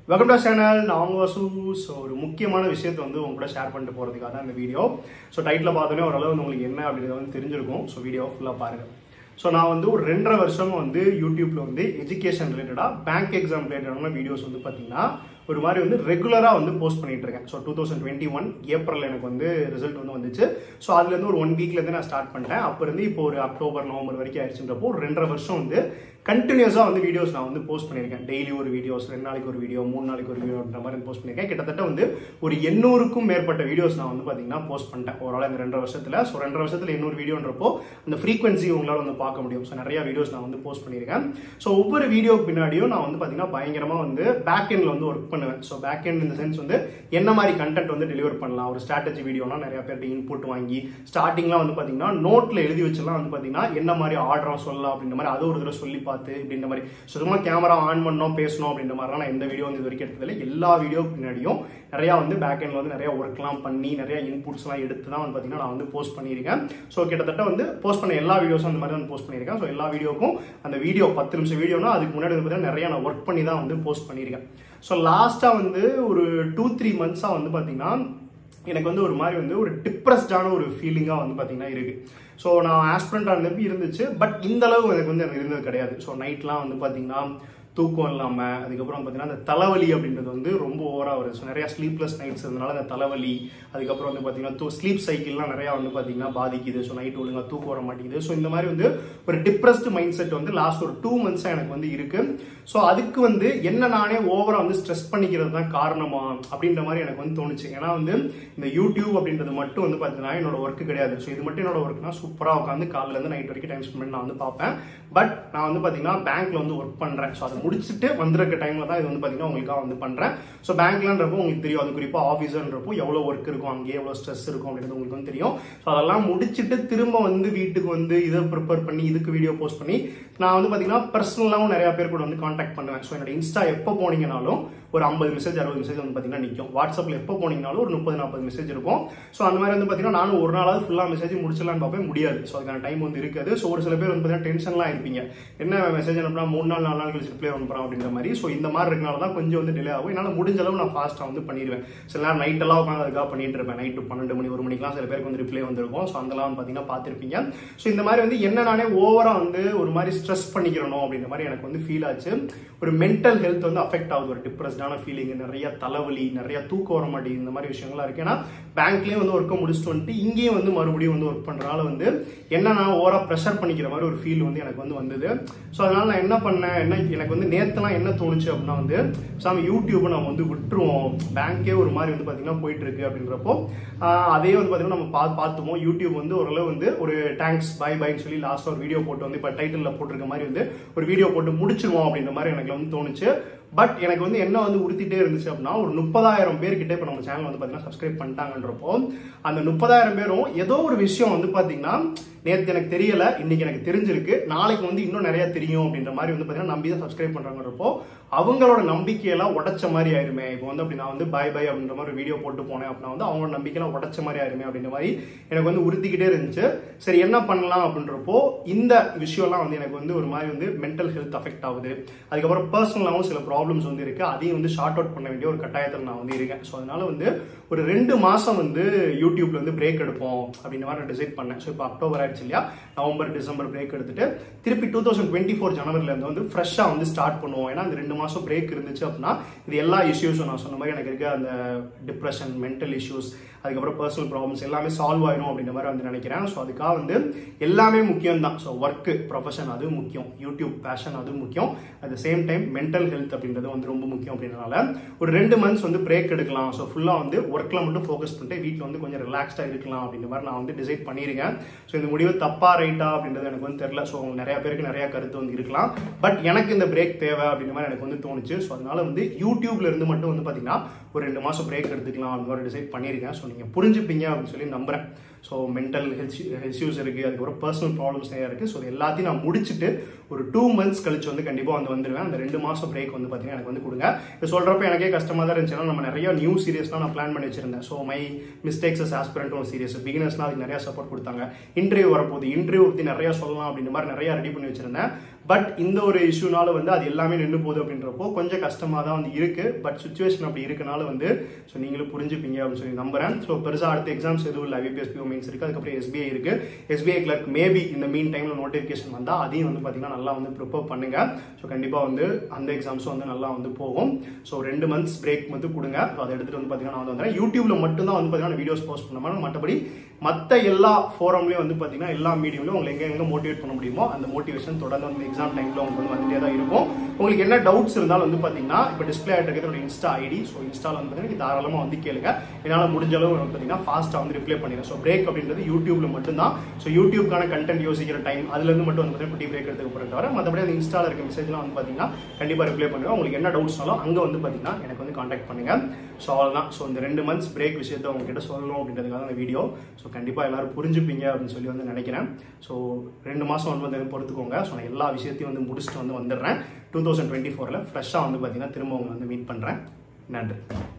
welcome to channel நான் உங்க வசு so ஒரு முக்கியமான விஷயத்தை வந்து உங்க கூட ஷேர் பண்ணிட்டு போகிறதுக்காக தான் இந்த வீடியோ ஸோ டைட்டில் பார்த்தோன்னே ஓரளவு வந்து உங்களுக்கு என்ன அப்படிங்கிறது வந்து தெரிஞ்சிருக்கும் ஸோ வீடியோ ஃபுல்லாக பாருங்கள் ஸோ நான் வந்து ஒரு ரெண்டரை வருஷம் வந்து யூடியூப்ல வந்து எஜுகேஷன் ரிலேட்டடாக பேங்க் எக்ஸாம் ரிலேட்டடான வீடியோஸ் வந்து பார்த்தீங்கன்னா ஒரு மாதிரி வந்து ரெகுலராக வந்து போஸ்ட் பண்ணிட்டு இருக்கேன் so two thousand twenty one April எனக்கு வந்து ரிசல்ட் வந்து வந்துச்சு ஸோ அதுலேருந்து ஒரு ஒன் வீக்லேருந்து நான் ஸ்டார்ட் பண்ணிட்டேன் அப்போ இருந்து இப்போ ஒரு அக்டோபர் நவம்பர் வரைக்கும் ஆயிடுச்சுன்றப்போ ஒரு ரெண்டரை வருஷம் வந்து கண்டினியூஸாக வந்து வீடியோஸ் நான் வந்து போஸ்ட் பண்ணியிருக்கேன் டெய்லி ஒரு வீடியோஸ் ரெண்டு நாளைக்கு ஒரு வீடியோ மூணு நாளைக்கு ஒரு வீடியோன்ற மாதிரி போஸ்ட் பண்ணியிருக்கேன் கிட்டத்தட்ட வந்து ஒரு எண்ணூறுக்கும் மேற்பட்ட வீடியோஸ் நான் வந்து பார்த்தீங்கன்னா போஸ்ட் பண்ணிட்டேன் ஓரளவு இந்த ரெண்டரை வருஷத்தில் ஸோ ரெண்டரை வருஷத்தில் எண்ணூறு வீடியோன்றப்போ அந்த ஃப்ரீக்வன்சி உங்களால் வந்து பார்க்க முடியும் ஸோ நிறைய வீடியோஸ் நான் வந்து போஸ்ட் பண்ணியிருக்கேன் ஸோ ஒவ்வொரு வீடியோக்கு பின்னாடியும் நான் வந்து பார்த்தீங்கன்னா பயங்கரமாக வந்து பேக் எண்டில் வந்து ஒர்க் பண்ணுவேன் ஸோ பேக் எண்ட் இந்த சென்ஸ் வந்து என்ன மாதிரி கண்டென்ட் வந்து டெலிவர் பண்ணலாம் ஒரு ஸ்ட்ராட்டஜி வீடியோனா நிறைய பேர்ட்ட இன்புட் வாங்கி ஸ்டார்டிங்லாம் வந்து பார்த்தீங்கன்னா நோட்டில் எழுதி வச்செல்லாம் வந்து பார்த்தீங்கன்னா என்ன மாதிரி ஆர்டராக சொல்லலாம் அப்படின்ற மாதிரி அதை ஒரு தடவை சொல்லி பார்த்து இப்படின்ற மாதிரி சுத்தமாக கேமரா ஆன் பண்ணோம் பேசணும் அப்படின்ற மாதிரிலாம் நான் எந்த வீடியோ வந்து இது வரைக்கும் எடுத்ததில்லை எல்லா வீடியோ பின்னாடியும் நிறையா வந்து பேக் எண்டில் வந்து நிறைய ஒர்க்லாம் பண்ணி நிறைய இன்புட்ஸ்லாம் எடுத்து தான் வந்து பார்த்தீங்கன்னா நான் வந்து போஸ்ட் பண்ணியிருக்கேன் ஸோ கிட்டத்தட்ட வந்து போஸ்ட் பண்ண எல்லா வீடியோஸும் அந்த மாதிரி வந்து போஸ்ட் பண்ணியிருக்கேன் ஸோ எல்லா வீடியோக்கும் அந்த வீடியோ பத்து நிமிஷம் வீடியோனா அதுக்கு முன்னாடி வந்து பார்த்தீங்கன்னா நிறைய நான் ஒர்க் பண்ணி தான் வந்து போஸ்ட் பண்ணியிருக்கேன் ஸோ லாஸ்ட்டாக வந்து ஒரு டூ த்ரீ மந்த்ஸாக வந்து பார்த்தீங்கன்னா எனக்கு வந்து ஒரு மாதிரி வந்து ஒரு டிப்ரெஸ்டான ஒரு ஃபீலிங்காக வந்து பார்த்தீங்கன்னா இருக்குது ஸோ நான் ஆஸ்பிரண்டாக இருந்தப்ப இருந்துச்சு பட் இந்த அளவு எனக்கு வந்து எனக்கு இருந்தது கிடையாது ஸோ நைட்லாம் வந்து பார்த்தீங்கன்னா தூக்கம் இல்லாமல் அதுக்கப்புறம் பார்த்தீங்கன்னா அந்த தலைவலி அப்படின்றது வந்து ரொம்ப ஓவராக வருது ஸோ நிறையா ஸ்லீப்லெஸ் நைட்ஸ் இருந்தனால அந்த தலைவலி அதுக்கப்புறம் வந்து பார்த்தீங்கன்னா தூ ஸ்லீப் சைக்கிள்லாம் நிறையா வந்து பார்த்தீங்கன்னா பாதிக்குது ஸோ நைட் ஒழுங்காக தூக்கம் வர மாட்டேங்குது ஸோ இந்த மாதிரி வந்து ஒரு டிப்ரெஸ்டு மைண்ட் செட் வந்து லாஸ்ட் ஒரு டூ மந்த்ஸாக எனக்கு வந்து இருக்கு ஸோ அதுக்கு வந்து என்ன நானே ஓவராக வந்து ஸ்ட்ரெஸ் பண்ணிக்கிறது தான் காரணமா அப்படின்ற மாதிரி எனக்கு வந்து தோணுச்சு ஏன்னா வந்து இந்த யூடியூப் அப்படின்றது மட்டும் வந்து பார்த்தீங்கன்னா என்னோட ஒர்க்கு கிடையாது ஸோ இது மட்டும் என்னோட ஒர்க்னா சூப்பராக உட்காந்து காலையிலேருந்து நைட் வரைக்கும் டைம் ஸ்பெண்ட் பண்ணி நான் வந்து பார்ப்பேன் பட் நான் வந்து பார்த்தீங்கன்னா பேங்க்ல வந்து ஒர்க் பண்ணுறேன் ஸோ அதை முடிச்சுட்டு வந்திருக்க டைம்ல தான் இது வந்து பார்த்தீங்கன்னா உங்களுக்காக வந்து பண்ணுறேன் ஸோ பேங்க்லன்றப்போ உங்களுக்கு தெரியும் அது குறிப்பாக ஆஃபீஸர்ன்றப்போ எவ்வளோ ஒர்க் இருக்கும் அங்கேயே எவ்வளோ ஸ்ட்ரெஸ் இருக்கும் அப்படின்றது உங்களுக்கு வந்து தெரியும் ஸோ அதெல்லாம் முடிச்சுட்டு திரும்ப வந்து வீட்டுக்கு வந்து இதை ப்ரிப்பேர் பண்ணி இதுக்கு வீடியோ போஸ்ட் பண்ணி நான் வந்து பார்த்தீங்கன்னா பர்சனலாகவும் நிறைய பேர் கூட வந்து காண்டாக்ட் பண்ணுவேன் ஸோ என்னோட இன்ஸ்டா எப்போ போனீங்கனாலும் ஒரு ஐம்பது மெசேஜ் அறுபது மெசேஜ் வந்து பார்த்தீங்கன்னா நிற்கும் வாட்ஸ்அப்பில் எப்போ போனீங்கனாலும் ஒரு முப்பது நாற்பது மெசேஜ் இருக்கும் ஸோ அந்த மாதிரி வந்து பார்த்தீங்கன்னா நானும் ஒரு நாளாவது ஃபுல்லாக மெசேஜ் முடிச்சிடலான்னு பார்ப்பேன் முடியாது ஸோ அதுக்கான டைம் வந்து இருக்காது ஸோ ஒரு சில பேர் வந்து பார்த்தீங்கன்னா டென்ஷன்லாம் இருப்பீங்க என்ன மெசேஜ் அனுப்புனா மூணு நாள் நாலு நாள் கழிச்சு ரிப்ளை அனுப்புறோம் அப்படின்ற மாதிரி ஸோ இந்த மாதிரி இருக்கனால தான் கொஞ்சம் வந்து டிலே ஆகும் என்னால் முடிஞ்ச அளவு நான் ஃபாஸ்ட்டாக வந்து பண்ணிடுவேன் சில நேரம் நைட் எல்லாம் உட்காந்து அதுக்காக பண்ணிட்டு இருப்பேன் நைட்டு பன்னெண்டு மணி ஒரு மணிக்கெலாம் சில பேருக்கு வந்து ரிப்ளை வந்திருக்கும் ஸோ அதெல்லாம் வந்து பார்த்தீங்கன்னா பார்த்துருப்பீங்க ஸோ இந்த மாதிரி வந்து என்ன நானே ஓவராக வந்து ஒரு மாதிரி ஸ்ட்ரெஸ் பண்ணிக்கிறணும் அப்படின்ற மாதிரி எனக்கு வந்து ஃபீல் ஆச்சு ஒரு மென்டல் ஹெல்த் வந்து அஃபெக்ட் ஆகுது ஒரு டிப்ரெஸ்டான ஃபீலிங் நிறைய தலைவலி நிறைய தூக்கம் வர மாட்டேங்குது இந்த மாதிரி விஷயங்கள்லாம் இருக்கு ஏன்னா பேங்க்லேயும் வந்து ஒர்க்கை முடிச்சுட்டு வந்துட்டு இங்கேயும் வந்து மறுபடியும் வந்து ஒர்க் பண்ணுறனால வந்து என்ன நான் ஓவரா ப்ரெஷர் பண்ணிக்கிற மாதிரி ஒரு ஃபீல் வந்து எனக்கு வந்து வந்தது ஸோ அதனால நான் என்ன பண்ணேன் என்ன எனக்கு வந்து நேற்றுலாம் என்ன தோணுச்சு அப்படின்னா வந்து சாமி யூடியூப்பை நம்ம வந்து விட்டுருவோம் பேங்க்கே ஒரு மாதிரி வந்து பார்த்தீங்கன்னா போயிட்டு இருக்கு அப்படின்றப்போ ஆஹ் அதே வந்து பார்த்தீங்கன்னா நம்ம பார்த்து பார்த்துவோம் யூடியூப் வந்து ஓரளவு வந்து ஒரு தேங்க்ஸ் பை பைன்னு சொல்லி லாஸ்ட் ஒரு வீடியோ போட்டு வந்து இப்போ டைட்டிலில் போட்டிருக்க மாதிரி வந்து ஒரு வீடியோ போட்டு முடிச்சிருவோம் அப்படின்ற மாதிரி எனக்கு வந்து தோணுச்சு பட் எனக்கு வந்து என்ன வந்து உறுத்திட்டே இருந்துச்சு அப்படின்னா ஒரு முப்பதாயிரம் பேர் கிட்ட இப்போ நம்ம சேனல் வந்து பார்த்தீங்கன்னா சப்ஸ்கிரைப் பண்ணிட்டாங்கன்றப்போ அந்த முப்பதாயிரம் பேரும் ஏதோ ஒரு விஷயம் வந்து பார்த்தீங்கன்னா நேற்று எனக்கு தெரியல இன்னைக்கு எனக்கு தெரிஞ்சிருக்கு நாளைக்கு வந்து இன்னும் நிறைய தெரியும் அப்படின்ற மாதிரி வந்து பார்த்தீங்கன்னா நம்பி தான் சப்ஸ்கிரைப் பண்ணுறாங்கன்றப்போ அவங்களோட நம்பிக்கையெல்லாம் உடைச்ச மாதிரி ஆயிருமே இப்போ வந்து அப்படி நான் வந்து பை பை அப்படின்ற மாதிரி வீடியோ போட்டு போனேன் அப்படின்னா வந்து அவங்களோட நம்பிக்கையெல்லாம் உடைச்ச மாதிரி ஆயிருமே அப்படின்ற மாதிரி எனக்கு வந்து உறுத்திக்கிட்டே இருந்துச்சு சரி என்ன பண்ணலாம் அப்படின்றப்போ இந்த விஷயம்லாம் வந்து எனக்கு வந்து ஒரு மாதிரி வந்து மென்டல் ஹெல்த் அஃபெக்ட் ஆகுது அதுக்கப்புறம் பர்சனலாகவும் சில ப்ராப்ளம்ஸ் வந்து இருக்கு அதையும் வந்து ஷார்ட் அவுட் பண்ண வேண்டிய ஒரு கட்டாயத்தில் நான் வந்து இருக்கேன் ஸோ அதனால வந்து ஒரு ரெண்டு மாசம் வந்து யூடியூப்ல வந்து பிரேக் எடுப்போம் அப்படின்ற மாதிரி டிசைட் பண்ணேன் ஸோ இப்போ அக்டோபர் ஆயிடுச்சு இல்லையா நவம்பர் டிசம்பர் பிரேக் எடுத்துட்டு திருப்பி டூ தௌசண்ட் டுவெண்ட்டி ஃபோர் ஜனவரில இருந்து வந்து ஃப்ரெஷ்ஷாக வந்து ஸ்டார்ட் பண்ணுவோம் ஏன்னா அந்த ரெண்டு மாசம் பிரேக் இருந்துச்சு அப்படின்னா இது எல்லா இஷ்யூஸும் நான் சொன்ன மாதிரி எனக்கு இருக்க அந்த டிப்ரெஷன் மென்டல் இஷ்யூஸ் அதுக்கப்புறம் பர்சனல் ப்ராப்ளம்ஸ் எல்லாமே சால்வ் ஆயிடும் அப்படின்ற மாதிரி வந்து நினைக்கிறேன் ஸோ அதுக்காக வந்து எல்லாமே முக்கியம் தான் ஸோ ஒர்க்கு ப்ரொஃபஷன் அதுவும் முக்கியம் யூடியூப் பேஷன் அதுவும் முக்கியம் at the same time mental health அப்படின்றது வந்து ரொம்ப முக்கியம் அப்படின்றனால ஒரு ரெண்டு மந்த்ஸ் வந்து பிரேக் எடுக்கலாம் ஸோ ஃபுல்லாக வந்து ஒர்க்கில் மட்டும் ஃபோக்கஸ் பண்ணிட்டு வீட்டில் வந்து கொஞ்சம் ரிலாக்ஸ்டாக இருக்கலாம் அப்படின்ற மாதிரி நான் வந்து டிசைட் பண்ணியிருக்கேன் ஸோ இந்த முடிவு தப்பா ரைட்டா அப்படின்றது எனக்கு வந்து தெரியல ஸோ நிறைய பேருக்கு நிறைய கருத்து வந்து இருக்கலாம் பட் எனக்கு இந்த பிரேக் தேவை அப்படின்ற மாதிரி எனக்கு வந்து தோணுச்சு ஸோ அதனால வந்து யூடியூப்ல இருந்து மட்டும் வந்து பார்த்தீங்கன்னா ஒரு ரெண்டு மாதம் பிரேக் எடுத்துக்கலாம் அப்படின்னு மாதிரி டிசைட் பண்ணியிருக்கேன் ஸோ நீங்கள் புரிஞ்சுப்பீங்க அப்படின்னு சொல்லி நம்புறேன் ஸோ மென்டல் ஹெல்த் இஷ்யூஸ் இருக்குது அதுக்கப்புறம் பர்சனல் ப்ராப்ளம்ஸ் நிறையா இருக்குது ஸோ எல்லாத்தையும் நான் முடிச்சுட்டு ஒரு டூ மந்த்ஸ் கழிச்சு வந்து கண்டிப்பாக வந்து வந்துடுவேன் அந்த ரெண்டு மாதம் பிரேக் வந்து பார்த்தீங்கன்னா எனக்கு வந்து கொடுங்க இது சொல்கிறப்ப எனக்கே கஷ்டமாக தான் இருந்துச்சு ஏன்னா நம்ம நிறைய நியூ சீரியஸ்லாம் நான் பிளான் பண்ணி வச்சிருந்தேன் so my mistakes as aspirant ஒரு சீரியஸ் பிகினர்ஸ்லாம் அதுக்கு நிறைய சப்போர்ட் கொடுத்தாங்க இன்டர்வியூ வரப்போகுது இன்டர்வியூ பற்றி நிறைய சொல்லலாம் அப்படின்ற மாதிரி நிறைய ரெடி பண்ணி வச்சிருந்தேன் பட் இந்த ஒரு இஷ்யூனால வந்து அது எல்லாமே நின்று போகுது அப்படின்றப்போ கொஞ்சம் கஷ்டமாக தான் வந்து இருக்கு பட் சுச்சுவேஷன் அப்படி இருக்கனால வந்து ஸோ நீங்களும் புரிஞ்சுப்பீங்க அப்படின்னு சொல்லி நம்புறேன் ஸோ பெருசாக அடுத்த எக்ஸாம்ஸ் எதுவும் இல்லை ஐபிஎஸ் பிஓ மீன்ஸ் இருக்கு அதுக்கப்புறம் எஸ்பிஐ இருக்கு எஸ்பிஐ கிளர்க் மேபி இந்த மீன் டைம்ல நோட்டிஃபிகேஷன் வந்தால் அதையும் வந்து பார்த்தீங்கன்னா நல்லா வந்து ப்ரிப்பேர் பண்ணுங்க ஸோ கண்டிப்பாக வந்து அந்த எக்ஸாம்ஸும் வந்து நல்லா வந்து போகும் ஸோ ரெண்டு மந்த்ஸ் பிரேக் வந்து கொடுங்க So அதை எடுத்துட்டு வந்து பார்த்தீங்கன்னா நான் வந்து வந்துடுறேன் யூடியூப்ல மட்டும்தான் வந்து பார்த்தீங்கன்னா வீடியோஸ் போஸ்ட் பண்ண மாதிரி மற்றபடி மற்ற எல்லா ஃபோரம்லையும் வந்து பார்த்தீங்கன்னா எல்லா மீடியம்லையும் உங்களை எங்கே எங்கே மோட்டிவேட் பண்ண முடியுமோ அந்த மோட்டிவேஷன் தொடர்ந்து வந்து எக்ஸாம் டைமில் உங்களுக்கு வந்து வந்துட்டே தான் இருக்கும் உங்களுக்கு என்ன டவுட்ஸ் இருந்தாலும் வந்து பார்த்தீங்கன்னா இப்போ டிஸ்பிளே ஆகிட்டு இருக்கிறது இன்ஸ்டா ஐடி ஸோ இன்ஸ்டால வந்து பார்த்தீங்கன்னா தாராளமாக வந்து கேளுங்க என்னால் முடிஞ்ச அளவு வந்து பார்த்தீங்கன்னா ஃபாஸ்ட்டாக வந்து ரிப்ளை பண்ணிடுறேன் ஸோ பிரேக் அப்படின்றது யூடியூப்ல மட்டும்தான் ஸோ யூடியூப்க்கான கண்டென்ட் யோசிக்கிற டைம் அதுலேருந்து மட்டும் வந்து பார்த்தீங்கன்னா குட்டி பிரேக் எடுத்துக்க போகிற தவிர மற்றபடி அந்த இன்ஸ்டால இருக்க மெசேஜ்லாம் வந்து பார்த்தீங்கன்னா கண்டிப்பாக ரிப்ளை பண்ணுவேன் உங்களுக்கு என்ன டவுட்ஸ்னாலும் அங்கே வந்து பார்த்தீங்கன்னா எனக்கு வந்து காண்டாக்ட் பண்ணுங்க ஸோ அவ்வளோதான் ஸோ இந்த ரெண்டு மந்த்ஸ் பிரேக் விஷயத்தை உங்ககிட்ட சொல்லணும் அப்படின்றதுக்காக அந்த வீடியோ ஸோ கண்டிப்பாக எல்லாரும் புரிஞ்சுப்பீங்க அப்படின்னு சொல்லி வந்து நினைக்கிறேன் ஸோ ரெண்டு மாதம் வந்து வந்து பொறுத்துக்கோங்க ஸோ நான் எல்லா விஷயத்தையும் வந்து முடிச்சுட்டு வந்து வந்துடுறேன் டூ தௌசண்ட் டுவெண்ட்டி ஃபோரில் ஃப்ரெஷ்ஷாக வந்து பார்த்தீங்கன்னா திரும்ப உங்களை வந்து மீட் பண்ணுறேன் நன்றி